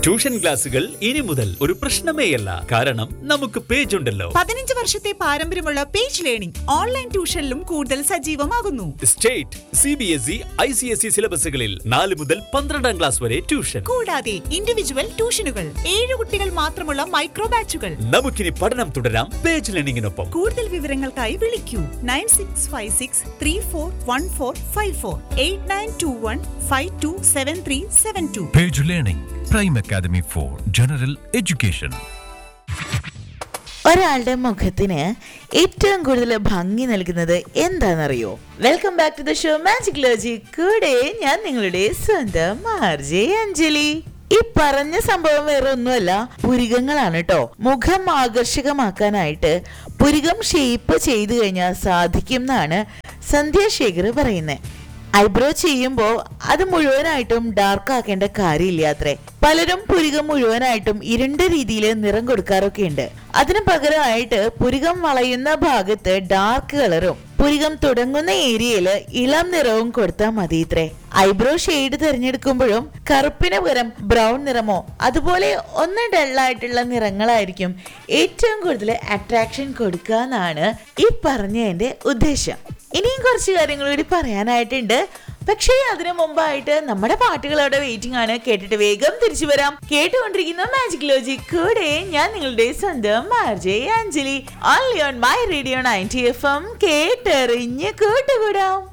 Tuition ക്ലാസുകൾ ഇനി മുതൽ ഒരു പ്രശ്നമേയല്ല കാരണം നമുക്ക് പേജ് ഉണ്ടല്ലോ പതിനഞ്ച് വർഷത്തെ പാരമ്പര്യമുള്ള പേജ് ലേണിംഗ് ഓൺലൈൻ ട്യൂഷനിലും കൂടുതൽ സജീവമാകുന്നു state C B S E I C S E സിലബസുകളിൽ നാല് മുതൽ പന്ത്രണ്ടാം ക്ലാസ് വരെ ട്യൂഷൻ കൂടാതെ ഇൻഡിവിജ്വൽ ട്യൂഷനുകൾ ഏഴ് കുട്ടികൾ മാത്രമുള്ള മൈക്രോ ബാച്ചുകൾ നമുക്കിനി പഠനം തുടരാം പേജ് ലേണിംഗിനൊപ്പം കൂടുതൽ വിവരങ്ങൾക്കായി വിളിക്കൂ nine six five six three four one four five four eight nine two one five two seven three seven two Page Learning, Prime Academy for General Education. ഒരാളുടെ മുഖത്തിന് ഏറ്റവും കൂടുതൽ ഭംഗി നൽകുന്നത് എന്താണെന്നറിയോ welcome back to the show magic ലോജി കൂടെ ഞാൻ നിങ്ങളുടെ സ്വന്തം ആർജെ അഞ്ജലി ഈ പറഞ്ഞ സംഭവം വേറെ ഒന്നുമല്ല പുരികങ്ങളാണ് കേട്ടോ മുഖം ആകർഷകമാക്കാനായിട്ട് പുരികം ഷേപ്പ് ചെയ്തു കഴിഞ്ഞാൽ സാധിക്കും എന്നാണ് സന്ധ്യ ശേഖർ പറയുന്നത് ഐബ്രോ ചെയ്യുമ്പോൾ അത് മുഴുവനായിട്ടും ഡാർക്ക് ആക്കേണ്ട കാര്യമില്ലാത്രേ പലരും പുരികം മുഴുവനായിട്ടും ഇരുണ്ട രീതിയിൽ നിറം കൊടുക്കാറൊക്കെ ഉണ്ട് അതിന് പകരമായിട്ട് പുരികം വളയുന്ന ഭാഗത്ത് ഡാർക്ക് കളറും പുരികം തുടങ്ങുന്ന ഏരിയയിൽ ഇളം നിറവും കൊടുത്താൽ മതി ഇത്രേ ഐബ്രോ ഷെയ്ഡ് തിരഞ്ഞെടുക്കുമ്പോഴും കറുപ്പിന് പകരം ബ്രൗൺ നിറമോ അതുപോലെ ഒന്ന് ഡള്ളായിട്ടുള്ള നിറങ്ങളായിരിക്കും ഏറ്റവും കൂടുതൽ അട്രാക്ഷൻ കൊടുക്കുക എന്നാണ് ഈ പറഞ്ഞതിന്റെ ഉദ്ദേശം ഇനിയും കുറച്ച് കാര്യങ്ങൾ കൂടി പറയാനായിട്ടുണ്ട് പക്ഷേ അതിനു മുമ്പായിട്ട് നമ്മുടെ പാട്ടുകൾ അവിടെ വെയിറ്റിംഗ് ആണ് കേട്ടിട്ട് വേഗം തിരിച്ചു വരാം കേട്ടുകൊണ്ടിരിക്കുന്ന മാജിക് ലോജി കൂടെ ഞാൻ നിങ്ങളുടെ സ്വന്തം RJ Anjali only on my radio ninety F M കേട്ടെറിഞ്ഞ് കൂട്ടുകൂടാം